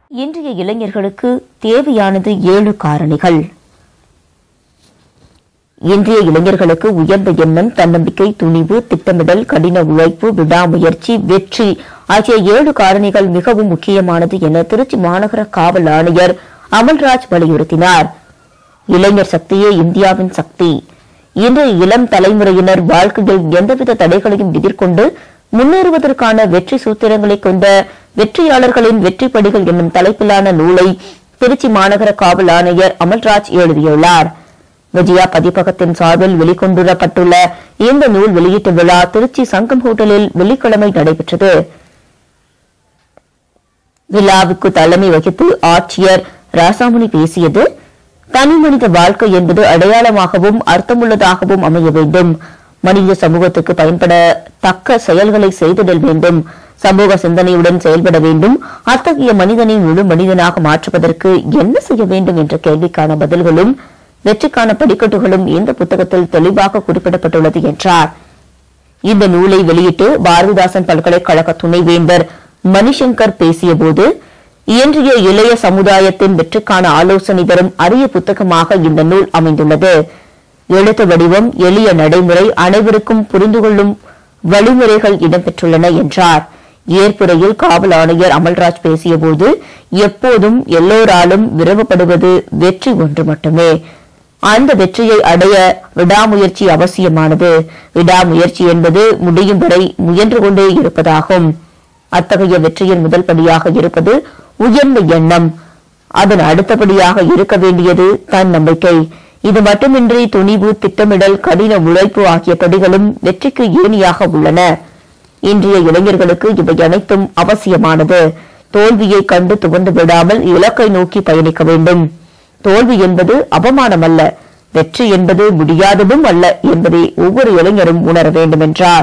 இன்றைய இளைஞர்களுக்கு தேவையானது ஏழு காரணிகள் இன்றைய இளைஞர்களுக்கு உயர்ந்த எண்ணம் தன்னம்பிக்கை துணிவு திட்டமிடல் கடின உழைப்பு விடாமுயற்சி வெற்றி ஆகிய ஏழு காரணிகள் மிகவும் முக்கியமானது என திருச்சி மாநகர காவல் ஆணையர் அமல்ராஜ் வலியுறுத்தினார் இளைஞர் சக்தியே இந்தியாவின் சக்தி இன்றைய இளம் தலைமுறையினர் வாழ்க்கையில் எந்தவித தடைகளையும் எதிர்கொண்டு முன்னேறுவதற்கான வெற்றி சூத்திரங்களை கொண்ட வெற்றியாளர்களின் வெற்றி படிகள் என்னும் தலைப்பிலான நூலை திருச்சி மாநகர காவல் ஆணையர் அமல்ராஜ் எழுதியுள்ளார் விஜயா பதிப்பகத்தின் சார்பில் வெளிக்கொண்டுவரப்பட்டுள்ள இந்த நூல் வெளியீட்டு விழா திருச்சி சங்கம் ஹோட்டலில் வெள்ளிக்கிழமை நடைபெற்றது விழாவுக்கு தலைமை வகித்து ஆட்சியர் ராசாமணி பேசியது தனிமனித வாழ்க்கை என்பது அடையாளமாகவும் அர்த்தமுள்ளதாகவும் அமைய வேண்டும் மனித சமூகத்துக்கு பயன்பட தக்க செயல்களை செய்திடல் வேண்டும் சமூக சிந்தனையுடன் செயல்பட வேண்டும் அத்தகைய மனிதனை முழு மனிதனாக மாற்றுவதற்கு என்ன செய்ய வேண்டும் என்ற கேள்விக்கான பதில்களும் வெற்றிக்கான படிக்கட்டுகளும் இந்த புத்தகத்தில் தெளிவாக குறிப்பிடப்பட்டுள்ளது என்றார் இந்த நூலை வெளியிட்டு பாரதிதாசன் பல்கலைக்கழக துணைவேந்தர் மணிசங்கர் பேசியபோது இன்றைய இளைய சமுதாயத்தின் வெற்றிக்கான ஆலோசனை தரும் அரிய புத்தகமாக இந்த நூல் அமைந்துள்ளது எழுத்து வடிவம் எளிய நடைமுறை அனைவருக்கும் புரிந்து கொள்ளும் வழிமுறைகள் இடம்பெற்றுள்ளன என்றார் ஏற்புரையில் காவல் ஆணையர் அமல்ராஜ் பேசியபோது எப்போதும் எல்லோராலும் விரும்பப்படுவது வெற்றி ஒன்று மட்டுமே அந்த வெற்றியை அடைய விடாமுயற்சி அவசியமானது விடாமுயற்சி என்பது முடியும் வரை முயன்று கொண்டே இருப்பதாகும் அத்தகைய வெற்றியின் முதல் படியாக இருப்பது உயர்ந்த எண்ணம் அதன் அடுத்தபடியாக இருக்க வேண்டியது தன்னம்பிக்கை இது மட்டுமின்றி துணிவு திட்டமிடல் கடின உழைப்பு ஆகிய படிகளும் வெற்றிக்கு ஏணியாக உள்ளன இன்றைய இளைஞர்களுக்கு இவை அனைத்தும் அவசியமானது தோல்வியை கண்டு துவண்டு விடாமல் இலக்கை நோக்கி பயணிக்க வேண்டும் தோல்வி என்பது அவமானம் அல்ல வெற்றி என்பது முடியாததும் அல்ல என்பதை ஒவ்வொரு இளைஞரும் உணர வேண்டும் என்றார்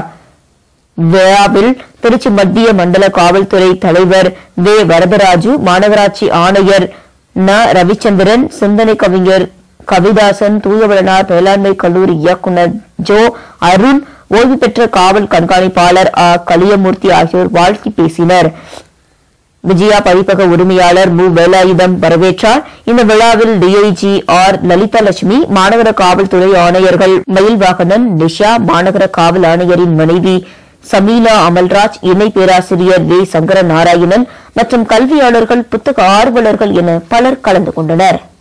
விழாவில் திருச்சி மத்திய மண்டல காவல்துறை தலைவர் வே வரதராஜு மாநகராட்சி ஆணையர் ந ரவிச்சந்திரன் சிந்தனை கவிஞர் கவிதாசன் தூயவளனார் மேலாண்மை கல்லூரி இயக்குனர் ஜோ அருண் ஓய்வு பெற்ற காவல் கண்காணிப்பாளர் ஆ கலியமூர்த்தி ஆகியோர் வாழ்த்தி பேசினர் விஜயா பதிப்பக உரிமையாளர் மு வேலாயுதம் வரவேற்றார் இந்த விழாவில் டிஐஜி ஆர் லலிதா லட்சுமி மாநகர காவல்துறை ஆணையர்கள் மயில்வாகனன் நிஷா மாநகர காவல் ஆணையரின் மனைவி சமீலா அமல்ராஜ் இணை பேராசிரியர் வே சங்கர நாராயணன் மற்றும் கல்வியாளர்கள் புத்தக ஆர்வலர்கள் என பலர் கலந்து கொண்டனர்